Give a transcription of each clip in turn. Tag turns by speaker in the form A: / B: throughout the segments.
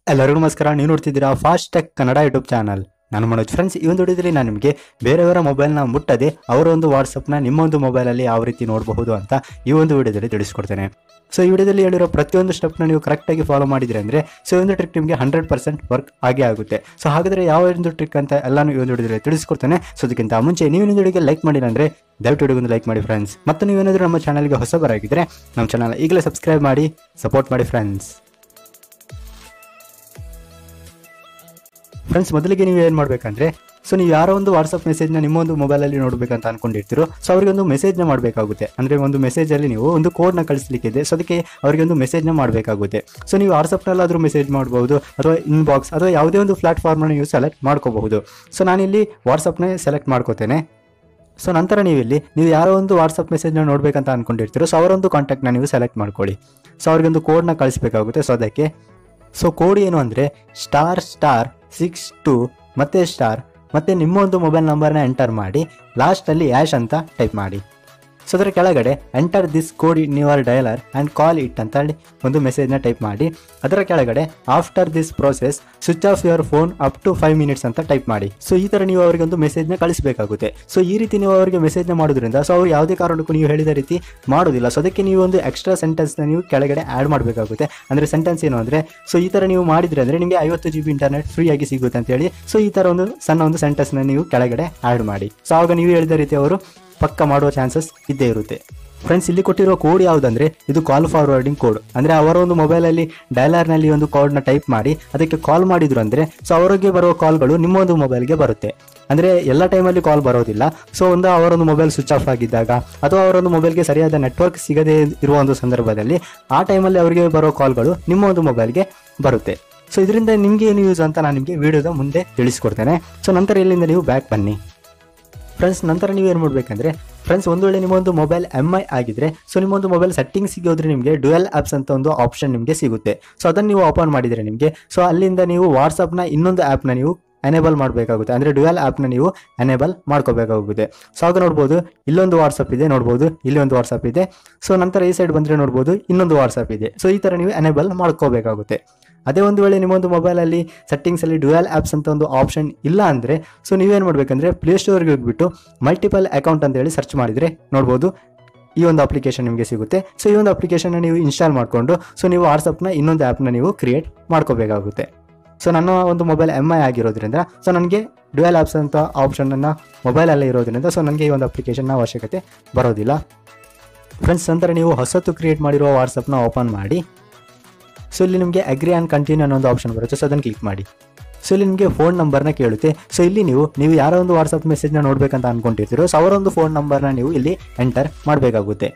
A: ಎಲ್ಲರಿಗೂ ನಮಸ್ಕಾರ ನೀವು ನೋಡ್ತಿದ್ದೀರಾ Fast Tech Kannada YouTube channel ನಾನು ಮನೋಜ್ ಫ್ರೆಂಡ್ಸ್ ಈ ಒಂದು ವಿಡಿಯೋದಲ್ಲಿ ನಾನು ನಿಮಗೆ ಬೇರೆಯವರ ಮೊಬೈಲ್ನ ಮುಟ್ಟದೆ ಅವರ ಒಂದು ವಾಟ್ಸಪ್ನ ನಿಮ್ಮ ಒಂದು ಮೊಬೈಲಲ್ಲಿ ಯಾವ ರೀತಿ ನೋಡಬಹುದು ಅಂತ ಈ ಒಂದು ವಿಡಿಯೋದಲ್ಲಿ ತಿಳಿಸ್ಕೊಡ್ತೇನೆ ಸೊ ಈ ವಿಡಿಯೋದಲ್ಲಿ ಹೇಳಿರೋ ಪ್ರತಿಯೊಂದು ಸ್ಟೆಪ್ನ ನೀವು ಕರೆಕ್ಟಾಗಿ ಫಾಲೋ ಮಾಡಿದ್ರೆ ಅಂದರೆ ಸೊ ಈ ಒಂದು ಟ್ರಿಕ್ ನಿಮಗೆ ಹಂಡ್ರೆಡ್ ಪರ್ಸೆಂಟ್ ವರ್ಕ್ ಆಗೇ ಆಗುತ್ತೆ ಸೊ ಹಾಗಾದರೆ ಯಾವ ಒಂದು ಟ್ರಿಕ್ ಅಂತ ಎಲ್ಲಾನು ಈ ಒಂದು ವಿಡಿಯೋದಲ್ಲಿ ತಿಳಿಸ್ಕೊಡ್ತೇನೆ ಸೊ ಅದಕ್ಕಿಂತ ಮುಂಚೆ ನೀವು ಒಂದು ವಿಡಿಯೋಗೆ ಲೈಕ್ ಮಾಡಿಲ್ಲ ಅಂದರೆ ದಯವಿಟ್ಟು ವಿಡಿಯೋಗೊಂದು ಲೈಕ್ ಮಾಡಿ ಫ್ರೆಂಡ್ಸ್ ಮತ್ತು ನೀವೇನಾದರೂ ನಮ್ಮ ಚಾನಲ್ಗೆ ಹೊಸಬರಾಗಿದ್ದರೆ ನಮ್ಮ ಚಾನಲ್ ಈಗಲೇ ಸಬ್ಸ್ಕ್ರೈಬ್ ಮಾಡಿ ಸಪೋರ್ಟ್ ಮಾಡಿ ಫ್ರೆಂಡ್ಸ್ ಫ್ರೆಂಡ್ಸ್ ಮೊದಲಿಗೆ ನೀವು ಏನು ಮಾಡಬೇಕಂದ್ರೆ ಸೊ ನೀವು ಯಾರೋ ಒಂದು ವಾಟ್ಸಪ್ ಮೆಸೇಜ್ನ ನಿಮ್ಮ ಒಂದು ಮೊಬೈಲಲ್ಲಿ ನೋಡಬೇಕಂತ ಅನ್ಕೊಂಡಿರ್ತೀರೋ ಸೊ ಅವರಿಗೆ ಒಂದು ಮೆಸೇಜ್ನ ಮಾಡಬೇಕಾಗುತ್ತೆ ಅಂದರೆ ಒಂದು ಮೆಸೇಜಲ್ಲಿ ನೀವು ಒಂದು ಕೋಡ್ನ ಕಳಿಸ್ಲಿಕ್ಕಿದೆ ಸೊ ಅದಕ್ಕೆ ಅವರಿಗೆ ಒಂದು ಮೆಸೇಜ್ನ ಮಾಡಬೇಕಾಗುತ್ತೆ ಸೊ ನೀವು ವಾಟ್ಸಪ್ನಲ್ಲಾದರೂ ಮೆಸೇಜ್ ಮಾಡ್ಬೋದು ಅಥವಾ ಇನ್ಬಾಕ್ಸ್ ಅಥವಾ ಯಾವುದೇ ಒಂದು ಪ್ಲಾಟ್ಫಾರ್ಮ್ನ ನೀವು ಸೆಲೆಕ್ಟ್ ಮಾಡ್ಕೋಬಹುದು ಸೊ ನಾನಿಲ್ಲಿ ವಾಟ್ಸಪ್ನೇ ಸೆಲೆಕ್ಟ್ ಮಾಡ್ಕೋತೇನೆ ಸೊ ನಂತರ ನೀವು ಇಲ್ಲಿ ನೀವು ಯಾರೋ ಒಂದು ವಾಟ್ಸಪ್ ಮೆಸೇಜ್ನ ನೋಡಬೇಕಂತ ಅನ್ಕೊಂಡಿರ್ತೀರೋ ಸೊ ಅವರೊಂದು ಕಾಂಟ್ಯಾಕ್ಟ್ನ ನೀವು ಸೆಲೆಕ್ಟ್ ಮಾಡ್ಕೊಳ್ಳಿ ಸೊ ಅವ್ರಿಗೊಂದು ಕೋಡ್ನ ಕಳಿಸ್ಬೇಕಾಗುತ್ತೆ ಸೊ ಅದಕ್ಕೆ ಸೊ ಕೋಡ್ ಏನು ಅಂದರೆ ಸ್ಟಾರ್ ಸ್ಟಾರ್ ಸಿಕ್ಸ್ ಟು ಮತ್ತೆ ಸ್ಟಾರ್ ಮತ್ತೆ ನಿಮ್ಮ ಒಂದು ಮೊಬೈಲ್ ನಂಬರ್ನ ಎಂಟರ್ ಮಾಡಿ ಲಾಸ್ಟಲ್ಲಿ ಆ್ಯಶ್ ಅಂತ ಟೈಪ್ ಮಾಡಿ ಸೊ ಅದರ ಕೆಳಗಡೆ enter this code in your dialer and call it ಅಂತ ಹೇಳಿ ಒಂದು ಮೆಸೇಜ್ನ ಟೈಪ್ ಮಾಡಿ ಅದರ ಕೆಳಗಡೆ after this process switch off your phone up to five minutes ಅಂತ ಟೈಪ್ ಮಾಡಿ ಸೊ ಈ ಥರ ನೀವು ಅವರಿಗೆ ಒಂದು ಮೆಸೇಜ್ನ ಕಳಿಸಬೇಕಾಗುತ್ತೆ ಸೊ ಈ ರೀತಿ ನೀವು ಅವರಿಗೆ ಮೆಸೇಜ್ನ ಮಾಡೋದ್ರಿಂದ ಸೊ ಅವ್ರು ಯಾವುದೇ ಕಾರಣಕ್ಕೂ ನೀವು ಹೇಳಿದ ರೀತಿ ಮಾಡೋದಿಲ್ಲ ಸೊ ಅದಕ್ಕೆ ನೀವು ಒಂದು ಎಕ್ಸ್ಟ್ರಾ ಸೆಂಟೆನ್ಸ್ನ ನೀವು ಕೆಳಗಡೆ ಆ್ಯಡ್ ಮಾಡಬೇಕಾಗುತ್ತೆ ಅಂದರೆ ಸೆಂಟೆನ್ಸ್ ಏನು ಅಂದರೆ ಸೊ ಈ ಥರ ನೀವು ಮಾಡಿದ್ರೆ ಅಂದರೆ ನಿಮಗೆ ಐವತ್ತು ಜಿ ಬಿ ಇಂಟರ್ನೆಟ್ ಫ್ರೀ ಆಗಿ ಸಿಗುತ್ತೆ ಅಂತೇಳಿ ಸೊ ಈ ಥರ ಒಂದು ಸಣ್ಣ ಒಂದು ಸೆಂಟೆನ್ಸ್ನ ನೀವು ಕೆಳಗಡೆ ಆ್ಯಡ್ ಮಾಡಿ ಸೊ ಆವಾಗ ನೀವು ಹೇಳಿದ ರೀತಿ ಅವರು ಪಕ್ಕ ಮಾಡುವ ಚಾನ್ಸಸ್ ಇದ್ದೇ ಇರುತ್ತೆ ಫ್ರೆಂಡ್ಸ್ ಇಲ್ಲಿ ಕೊಟ್ಟಿರೋ ಕೋಡ್ ಯಾವುದಂದ್ರೆ ಇದು ಕಾಲ್ ಫಾರ್ವರ್ಡಿಂಗ್ ಕೋಡ್ ಅಂದರೆ ಅವರ ಒಂದು ಮೊಬೈಲಲ್ಲಿ ಡೈಲರ್ನಲ್ಲಿ ಒಂದು ಕೋಡ್ನ ಟೈಪ್ ಮಾಡಿ ಅದಕ್ಕೆ ಕಾಲ್ ಮಾಡಿದ್ರು ಅಂದರೆ ಸೊ ಅವರಿಗೆ ಬರುವ ಕಾಲ್ಗಳು ನಿಮ್ಮ ಒಂದು ಮೊಬೈಲ್ಗೆ ಬರುತ್ತೆ ಅಂದರೆ ಎಲ್ಲ ಟೈಮಲ್ಲಿ ಕಾಲ್ ಬರೋದಿಲ್ಲ ಸೊ ಒಂದು ಅವರೊಂದು ಮೊಬೈಲ್ ಸ್ವಿಚ್ ಆಫ್ ಆಗಿದ್ದಾಗ ಅಥವಾ ಅವರೊಂದು ಮೊಬೈಲ್ಗೆ ಸರಿಯಾದ ನೆಟ್ವರ್ಕ್ ಸಿಗದೇ ಇರುವ ಒಂದು ಸಂದರ್ಭದಲ್ಲಿ ಆ ಟೈಮಲ್ಲಿ ಅವರಿಗೆ ಬರೋ ಕಾಲ್ಗಳು ನಿಮ್ಮ ಒಂದು ಮೊಬೈಲ್ಗೆ ಬರುತ್ತೆ ಸೊ ಇದರಿಂದ ನಿಮಗೆ ಏನು ಯೂಸ್ ಅಂತ ನಾನು ನಿಮಗೆ ವಿಡಿಯೋದ ಮುಂದೆ ತಿಳಿಸ್ಕೊಡ್ತೇನೆ ಸೊ ನಂತರ ಇಲ್ಲಿಂದ ನೀವು ಬ್ಯಾಕ್ ಬನ್ನಿ ಫ್ರೆಂಡ್ಸ್ ನಂತರ ನೀವು ಏನು ಮಾಡಬೇಕಂದ್ರೆ ಫ್ರೆಂಡ್ಸ್ ಒಂದು ವೇಳೆ ನಿಮ್ಮೊಂದು ಮೊಬೈಲ್ ಎಮ್ ಐ ಆಗಿದ್ರೆ ಸೊ ನಿಮ್ಮೊಂದು ಮೊಬೈಲ್ ಸೆಟ್ಟಿಂಗ್ಸಿಗೆ ಹೋದ್ರೆ ನಿಮಗೆ ಡ್ಯುಯಲ್ ಆ್ಯಪ್ಸ್ ಅಂತ ಒಂದು ಆಪ್ಷನ್ ನಿಮಗೆ ಸಿಗುತ್ತೆ ಸೊ ಅದನ್ನು ನೀವು ಓಪನ್ ಮಾಡಿದರೆ ನಿಮಗೆ ಸೊ ಅಲ್ಲಿಂದ ನೀವು ವಾಟ್ಸಪ್ನ ಇನ್ನೊಂದು ಆ್ಯಪ್ನ ನೀವು ಎನೇಬಲ್ ಮಾಡಬೇಕಾಗುತ್ತೆ ಅಂದರೆ ಡ್ಯುಯಲ್ ಆ್ಯಪ್ನ ನೀವು ಎನೇಬಲ್ ಮಾಡ್ಕೋಬೇಕಾಗುತ್ತೆ ಸೊ ಆಗ ನೋಡ್ಬೋದು ಇಲ್ಲೊಂದು ವಾಟ್ಸಪ್ ಇದೆ ನೋಡ್ಬೋದು ಇಲ್ಲಿ ಒಂದು ವಾಟ್ಸಪ್ ಇದೆ ಸೊ ನಂತರ ಈ ಸೈಡ್ ಬಂದರೆ ನೋಡ್ಬೋದು ಇನ್ನೊಂದು ವಾಟ್ಸಪ್ ಇದೆ ಸೊ ಈ ಥರ ನೀವು ಎನೇಬಲ್ ಮಾಡ್ಕೋಬೇಕಾಗುತ್ತೆ ಅದೇ ಒಂದು ವೇಳೆ ನಿಮ್ಮೊಂದು ಮೊಬೈಲಲ್ಲಿ ಸೆಟ್ಟಿಂಗ್ಸಲ್ಲಿ ಡ್ಯುಯಲ್ ಆ್ಯಪ್ಸ್ ಅಂತ ಒಂದು ಆಪ್ಷನ್ ಇಲ್ಲ ಅಂದರೆ ಸೊ ನೀವೇನು ಮಾಡಬೇಕಂದ್ರೆ ಪ್ಲೇಸ್ಟೋರ್ಗೆ ಹೋಗ್ಬಿಟ್ಟು ಮಲ್ಟಿಪಲ್ ಅಕೌಂಟ್ ಅಂತ ಹೇಳಿ ಸರ್ಚ್ ಮಾಡಿದರೆ ನೋಡ್ಬೋದು ಈ ಒಂದು ಅಪ್ಲಿಕೇಶನ್ ನಿಮಗೆ ಸಿಗುತ್ತೆ ಸೊ ಈ ಒಂದು ಅಪ್ಲಿಕೇಶನ್ನ ನೀವು ಇನ್ಸ್ಟಾಲ್ ಮಾಡಿಕೊಂಡು ಸೊ ನೀವು ವಾಟ್ಸಪ್ನ ಇನ್ನೊಂದು ಆ್ಯಪ್ನ ನೀವು ಕ್ರಿಯೇಟ್ ಮಾಡ್ಕೋಬೇಕಾಗುತ್ತೆ ಸೊ ನನ್ನ ಒಂದು ಮೊಬೈಲ್ ಎಮ್ ಐ ಆಗಿರೋದ್ರಿಂದ ಸೊ ನನಗೆ ಡ್ಯುಯಲ್ ಆ್ಯಪ್ಸ್ ಅಂತ ಆಪ್ಷನನ್ನು ಮೊಬೈಲಲ್ಲೇ ಇರೋದ್ರಿಂದ ಸೊ ನನಗೆ ಈ ಒಂದು ಅಪ್ಲಿಕೇಶನ್ನ ಅವಶ್ಯಕತೆ ಬರೋದಿಲ್ಲ ಫ್ರೆಂಡ್ಸ್ ನಂತರ ನೀವು ಹೊಸತು ಕ್ರಿಯೇಟ್ ಮಾಡಿರುವ ವಾಟ್ಸಪ್ನ ಓಪನ್ ಮಾಡಿ ಸೊ ಇಲ್ಲಿ ನಿಮಗೆ ಅಗ್ರಿ ಆ್ಯಂಡ್ ಕಂಟಿನ್ಯೂ ಅನ್ನೋ ಒಂದು ಆಪ್ಷನ್ ಬರುತ್ತೆ ಸೊ ಅದನ್ನು ಕ್ಲಿಕ್ ಮಾಡಿ ಸೊ ಇಲ್ಲಿ ನಿಮಗೆ ಫೋನ್ ನಂಬರ್ನ ಕೇಳುತ್ತೆ ಸೊ ಇಲ್ಲಿ ನೀವು ನೀವು ಯಾರೋ ಒಂದು ವಾಟ್ಸಪ್ ಮೆಸೇಜ್ನ ನೋಡಬೇಕಂತ ಅನ್ಕೊಂಡಿರ್ತೀರೋ ಸೊ ಅವರೊಂದು ಫೋನ್ ನಂಬರ್ನ ನೀವು ಇಲ್ಲಿ ಎಂಟರ್ ಮಾಡಬೇಕಾಗುತ್ತೆ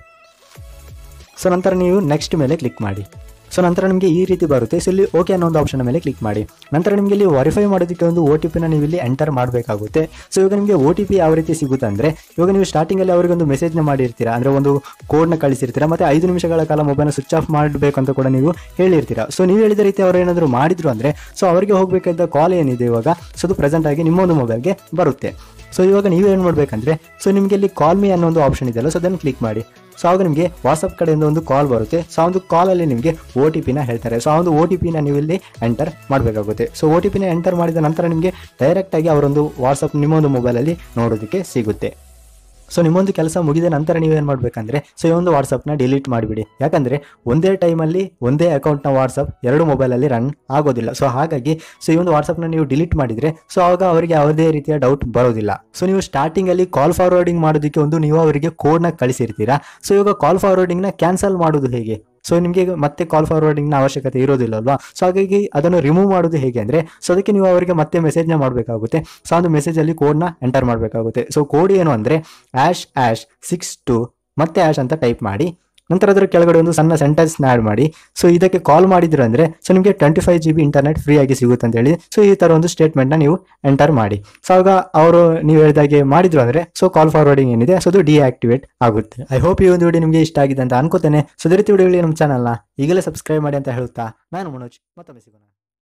A: ಸೊ ನಂತರ ನೀವು ನೆಕ್ಸ್ಟ್ ಮೇಲೆ ಕ್ಲಿಕ್ ಮಾಡಿ ಸೊ ನಂತರ ನಿಮಗೆ ಈ ರೀತಿ ಬರುತ್ತೆ ಸೊ ಇಲ್ಲಿ ಓಕೆ ಅನ್ನೋ ಒಂದು ಆಪ್ಷನ್ ಮೇಲೆ ಕ್ಲಿಕ್ ಮಾಡಿ ನಂತರ ನಿಮಗೆ ಇಲ್ಲಿ ವೆರಿಫೈ ಮಾಡೋದಕ್ಕೆ ಒಂದು ಒ ಟಿ ಪಿನ ನೀವು ಇಲ್ಲಿ ಎಂಟರ್ ಮಾಡಬೇಕಾಗುತ್ತೆ ಸೊ ಇವಾಗ ನಿಮಗೆ ಒ ಟಿ ಪಿ ಯಾವ ರೀತಿ ಸಿಗುತ್ತೆ ಅಂದರೆ ಇವಾಗ ನೀವು ಸ್ಟಾರ್ಟಿಂಗಲ್ಲಿ ಅವರಿಗೆ ಒಂದು ಮೆಸೇಜ್ನ ಮಾಡಿರ್ತೀರಾ ಅಂದರೆ ಒಂದು ಕೋಡ್ನ ಕಳಿಸಿರ್ತೀರಾ ಮತ್ತು ಐದು ನಿಮಿಷಗಳ ಕಾಲ ಮೊಬೈಲ್ನ ಸ್ವಿಚ್ ಆಫ್ ಮಾಡಬೇಕು ಅಂತ ಕೂಡ ನೀವು ಹೇಳಿರ್ತೀರಾ ಸೊ ನೀವು ಹೇಳಿದ ರೀತಿ ಅವರು ಏನಾದರೂ ಮಾಡಿದ್ರು ಅಂದರೆ ಸೊ ಅವರಿಗೆ ಹೋಗಬೇಕಾದ ಕಾಲ್ ಏನಿದೆ ಇವಾಗ ಸೊ ಅದು ಪ್ರೆಸೆಂಟ್ ಆಗಿ ನಿಮ್ಮೊಂದು ಮೊಬೈಲ್ಗೆ ಬರುತ್ತೆ ಸೊ ಇವಾಗ ನೀವೇನು ಮಾಡಬೇಕಂದ್ರೆ ಸೊ ನಿಮಗೆ ಇಲ್ಲಿ ಕಾಲ್ ಮಿ ಅನ್ನೋ ಒಂದು ಆಪ್ಷನ್ ಇದೆಯಲ್ಲ ಸೊ ಅದನ್ನು ಕ್ಲಿಕ್ ಮಾಡಿ ಸೊ ಆಗ ನಿಮಗೆ ವಾಟ್ಸಪ್ ಕಡೆಯಿಂದ ಒಂದು ಕಾಲ್ ಬರುತ್ತೆ ಸೊ ಆ ಒಂದು ಕಾಲಲ್ಲಿ ನಿಮಗೆ ಒ ಟಿ ಪಿನ ಹೇಳ್ತಾರೆ ಸೊ ಆ ಒಂದು ಒ ಟಿ ಪಿನ ನೀವು ಇಲ್ಲಿ ಎಂಟರ್ ಮಾಡಬೇಕಾಗುತ್ತೆ ಸೊ ಒ ಟಿ ಪಿನ ಎಂಟರ್ ಮಾಡಿದ ನಂತರ ನಿಮಗೆ ಡೈರೆಕ್ಟಾಗಿ ಅವರೊಂದು ವಾಟ್ಸಪ್ ನಿಮ್ಮೊಂದು ಮೊಬೈಲಲ್ಲಿ ನೋಡೋದಕ್ಕೆ ಸಿಗುತ್ತೆ ಸೊ ನಿಮ್ಮೊಂದು ಕೆಲಸ ಮುಗಿದ ನಂತರ ನೀವೇನು ಮಾಡಬೇಕಂದ್ರೆ ಸೊ ಈ ಒಂದು ವಾಟ್ಸಪ್ನ ಡಿಲೀಟ್ ಮಾಡಿಬಿಡಿ ಯಾಕಂದರೆ ಒಂದೇ ಟೈಮಲ್ಲಿ ಒಂದೇ ಅಕೌಂಟ್ನ ವಾಟ್ಸಪ್ ಎರಡು ಮೊಬೈಲಲ್ಲಿ ರನ್ ಆಗೋದಿಲ್ಲ ಸೊ ಹಾಗಾಗಿ ಸೊ ಈ ಒಂದು ವಾಟ್ಸಪ್ನ ನೀವು ಡಿಲೀಟ್ ಮಾಡಿದರೆ ಸೊ ಆವಾಗ ಅವರಿಗೆ ಯಾವುದೇ ರೀತಿಯ ಡೌಟ್ ಬರೋದಿಲ್ಲ ಸೊ ನೀವು ಸ್ಟಾರ್ಟಿಂಗಲ್ಲಿ ಕಾಲ್ ಫಾರ್ವರ್ಡಿಂಗ್ ಮಾಡೋದಕ್ಕೆ ಒಂದು ನೀವು ಅವರಿಗೆ ಕೋಡ್ನ ಕಳಿಸಿರ್ತೀರಾ ಸೊ ಇವಾಗ ಕಾಲ್ ಫಾರ್ವರ್ಡಿಂಗ್ನ ಕ್ಯಾನ್ಸಲ್ ಮಾಡೋದು ಹೇಗೆ ಸೊ ನಿಮಗೆ ಮತ್ತೆ ಕಾಲ್ ಫಾರ್ವರ್ಡಿಂಗ್ನ ಅವಶ್ಯಕತೆ ಇರೋದಿಲ್ಲ ಅಲ್ವಾ ಸೊ ಹಾಗಾಗಿ ಅದನ್ನು ರಿಮೂವ್ ಮಾಡೋದು ಹೇಗೆ ಅಂದರೆ ಸೊ ಅದಕ್ಕೆ ನೀವು ಅವರಿಗೆ ಮತ್ತೆ ಮೆಸೇಜ್ನ ಮಾಡಬೇಕಾಗುತ್ತೆ ಸೊ ಒಂದು ಮೆಸೇಜಲ್ಲಿ ಕೋಡ್ನ ಎಂಟರ್ ಮಾಡಬೇಕಾಗುತ್ತೆ ಸೊ ಕೋಡ್ ಏನು ಅಂದರೆ ಆ್ಯಶ್ ಆ್ಯಶ್ ಸಿಕ್ಸ್ ಟು ಮತ್ತೆ ಆ್ಯಶ್ ಅಂತ ಟೈಪ್ ಮಾಡಿ ನಂತರ ಅದರ ಕೆಳಗಡೆ ಒಂದು ಸಣ್ಣ ಸೆಂಟೆನ್ಸ್ನ ಆ್ಯಡ್ ಮಾಡಿ ಸೊ ಇದಕ್ಕೆ ಕಾಲ್ ಮಾಡಿದ್ರು ಅಂದರೆ ಸೊ ನಿಮಗೆ twenty five G B internet free ಆಗಿ ಸಿಗುತ್ತೆ ಅಂತ ಹೇಳಿ ಸೊ ಈ ಥರ ಒಂದು ಸ್ಟೇಟ್ಮೆಂಟ್ನ ನೀವು ಎಂಟರ್ ಮಾಡಿ ಸೊ ಆಗ ಅವರು ನೀವು ಹೇಳಿದಾಗೆ ಮಾಡಿದ್ರು ಅಂದರೆ ಸೊ ಕಾಲ್ ಫಾರ್ವರ್ಡಿಂಗ್ ಏನಿದೆ ಸೊ ಅದು ಡಿಆಕ್ಟಿವೇಟ್ ಆಗುತ್ತೆ ಐ ಹೋಪ್ ಈ ಒಂದು ವಿಡಿಯೋ ನಿಮಗೆ ಇಷ್ಟ ಆಗಿದೆ ಅಂತ ಅನ್ಕೋತೇನೆ ಸೊ ಅದೇ ರೀತಿ ವಿಡಿಯೋಗಳಿಗೆ ನಮ್ಮ ಚಾನಲ್ನ ಈಗಲೇ ಸಬ್ಸ್ಕ್ರೈಬ್ ಮಾಡಿ ಅಂತ ಹೇಳುತ್ತಾ ನಾನು ಮನೋಜ್ ಮತ್ತೊಮ್ಮೆ ಸಿಗೋಣ